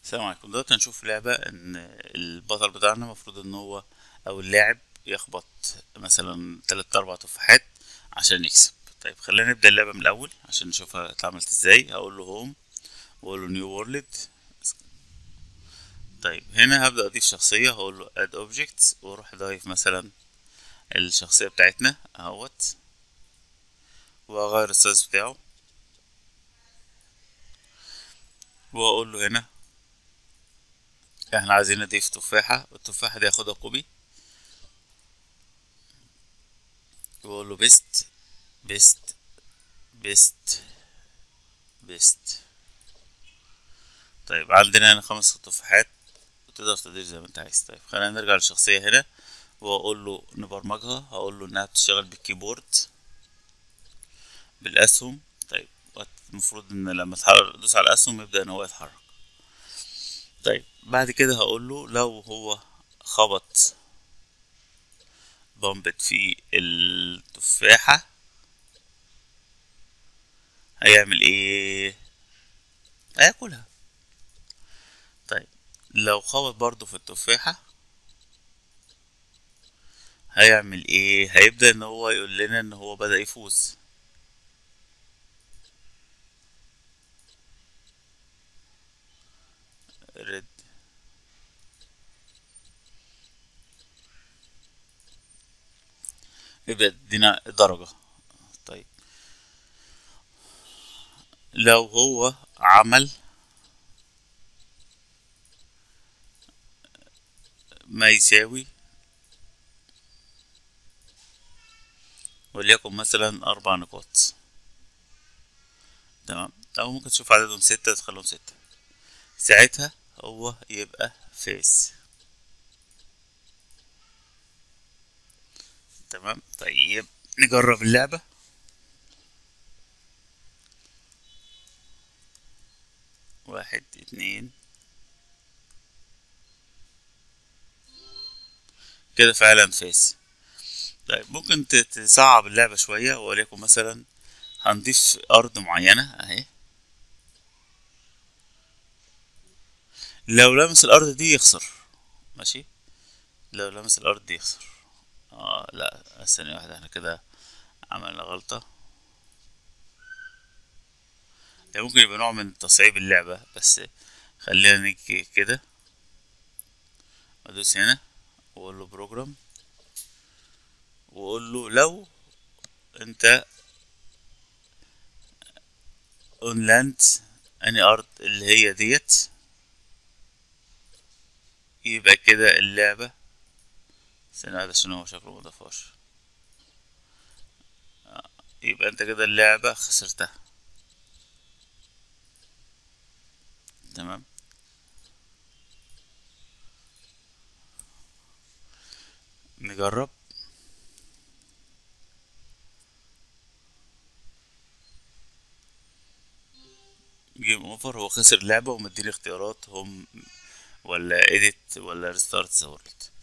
السلام عليكم دلوقتي هنشوف لعبة ان البطل بتاعنا المفروض ان هو او اللاعب يخبط مثلا تلات اربع تفاحات عشان يكسب طيب خلينا نبدأ اللعبة من الاول عشان نشوفها اتعملت ازاي هقول له هوم واقول له نيو وورلد طيب هنا هبدأ اضيف شخصية هقول له اد اوبجكتس واروح اضيف مثلا الشخصية بتاعتنا اهوت واغير السايز بتاعه واقول له هنا احنا عايزين نضيف تفاحة التفاحة دي هاخدها كوبي واقول له بيست بيست بيست بيست طيب عندنا هنا خمس تفاحات وتقدر تضيف زي ما انت عايز طيب خلينا نرجع للشخصية هنا واقول له نبرمجها هقول له انها بتشتغل بالكيبورد بالاسهم طيب المفروض ان لما تدوس على الاسهم يبدأ ان هو يتحرك طيب بعد كده هقول له لو هو خبط بمبت في التفاحة هيعمل ايه هياكلها طيب لو خبط برضو في التفاحة هيعمل ايه هيبدأ ان هو يقول لنا ان هو بدأ يفوز ريد يبقى ادينا درجة طيب لو هو عمل ما يساوي وليكن مثلا أربع نقاط تمام أو ممكن تشوف عددهم ستة تخليهم ستة ساعتها هو يبقى فيس تمام طيب نجرب اللعبة واحد اتنين كده فعلا فيس طيب ممكن تصعب اللعبة شوية وليكن مثلا هنضيف أرض معينة أهي لو لمس الأرض دي يخسر ماشي لو لمس الأرض دي يخسر اه لا ثانية واحدة احنا كده عملنا غلطة ده ممكن يبقى نوع من تصعيب اللعبة بس خلينا نيجي كده ادوس هنا واقول له بروجرام واقول له لو انت اون لاند اني ارض اللي هي ديت يبقى كده اللعبة استنى هذا شنو هو شكله مضافاش يبقى انت كده اللعبة خسرتها تمام نجرب جيم اوفر هو خسر اللعبة ومديني اختيارات هم ولا edit ولا restart the world